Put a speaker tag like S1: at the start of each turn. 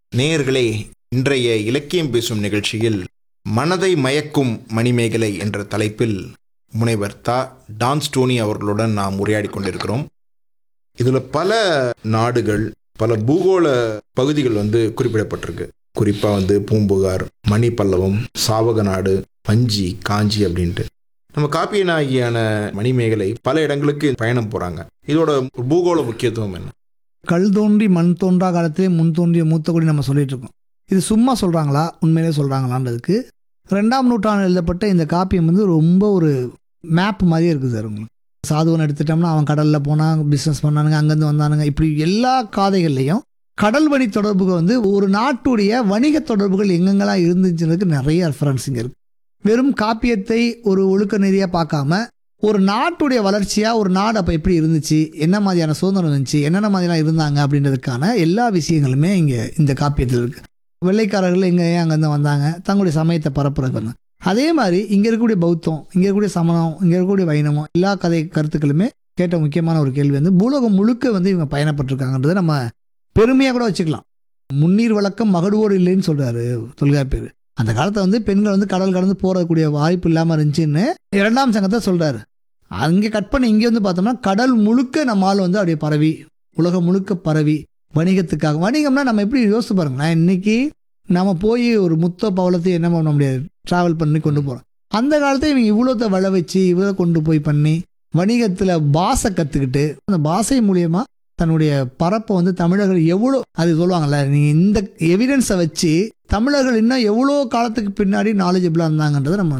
S1: நேயர்களே இன்றைய இலக்கியம் பேசும் நிகழ்ச்சியில் மனதை மயக்கும் மணிமேகலை என்ற தலைப்பில் முனைவர் தா டான் ஸ்டோனி அவர்களுடன் நாம் உரையாடி கொண்டிருக்கிறோம் இதில் பல நாடுகள் பல பூகோள பகுதிகள் வந்து குறிப்பிடப்பட்டிருக்கு குறிப்பாக வந்து பூம்புகார் மணிப்பல்லவம் சாவக நாடு பஞ்சி காஞ்சி அப்படின்ட்டு நம்ம காப்பிய நாயகியான மணிமேகலை பல இடங்களுக்கு பயணம் போகிறாங்க இதோட பூகோள முக்கியத்துவம் என்ன
S2: கல் தோன்றி மண் தோன்றா காலத்திலே முன் தோன்றிய மூத்த குடி நம்ம சொல்லிட்டு இருக்கோம் இது சும்மா சொல்கிறாங்களா உண்மையிலே சொல்கிறாங்களான்றதுக்கு ரெண்டாம் நூற்றாண்டு எழுதப்பட்ட இந்த காப்பியம் வந்து ரொம்ப ஒரு மேப் மாதிரியே இருக்குது சார் உங்களுக்கு சாதுவன் எடுத்துட்டோம்னா அவன் கடலில் போனான் பிஸ்னஸ் பண்ணானுங்க அங்கேருந்து வந்தானுங்க இப்படி எல்லா காதைகள்லையும் கடல் வழி தொடர்புகள் வந்து ஒரு நாட்டுடைய வணிக தொடர்புகள் எங்கெங்கெல்லாம் இருந்துச்சுன்றதுக்கு நிறைய ரெஃபரன்ஸ் இங்கே இருக்குது வெறும் காப்பியத்தை ஒரு ஒழுக்க நெறியாக பார்க்காம ஒரு நாட்டுடைய வளர்ச்சியாக ஒரு நாடு அப்போ எப்படி இருந்துச்சு என்ன மாதிரியான சுதந்திரம் இருந்துச்சு என்னென்ன மாதிரிலாம் இருந்தாங்க அப்படின்றதுக்கான எல்லா விஷயங்களுமே இங்கே இந்த காப்பியத்தில் இருக்குது வெள்ளைக்காரர்கள் எங்கே ஏன் அங்கேருந்து வந்தாங்க தங்களுடைய சமயத்தை பரப்புறதுக்கு வந்தாங்க அதே மாதிரி இங்கே இருக்கக்கூடிய பௌத்தம் இங்கே இருக்கக்கூடிய சமணம் இங்கே இருக்கக்கூடிய வைணவம் எல்லா கதை கருத்துக்களுமே கேட்ட முக்கியமான ஒரு கேள்வி வந்து பூலோகம் முழுக்க வந்து இவங்க பயணப்பட்டிருக்காங்கன்றதை நம்ம பெருமையாக கூட வச்சுக்கலாம் முன்னீர் வழக்கம் மகடுவோடு இல்லைன்னு சொல்கிறாரு தொல்காப்பியர் அந்த காலத்தை வந்து பெண்கள் வந்து கடல் கடந்து போறக்கூடிய வாய்ப்பு இல்லாமல் இருந்துச்சுன்னு இரண்டாம் சங்கத்தை சொல்கிறாரு அங்கே கட் பண்ணி இங்கே வந்து பார்த்தோம்னா கடல் முழுக்க நம்ம ஆள் வந்து அப்படியே பரவி உலகம் முழுக்க பரவி வணிகத்துக்காக வணிகம்னா நம்ம எப்படி யோசிச்சு பாருங்களேன் இன்னைக்கு நம்ம போய் ஒரு முத்த பவளத்தை என்ன பண்ண முடியாது ட்ராவல் பண்ணி கொண்டு போகிறோம் அந்த காலத்துல இவங்க இவ்வளோத்த வள வச்சு இவ்வளோ கொண்டு போய் பண்ணி வணிகத்தில் பாஷை கற்றுக்கிட்டு அந்த பாஷை மூலியமாக தன்னுடைய பரப்பை வந்து தமிழர்கள் எவ்வளோ அது சொல்லுவாங்கல்ல நீங்கள் இந்த எவிடன்ஸை வச்சு தமிழர்கள் இன்னும் எவ்வளோ காலத்துக்கு பின்னாடி நாலேஜபிளாக இருந்தாங்கன்றதை நம்ம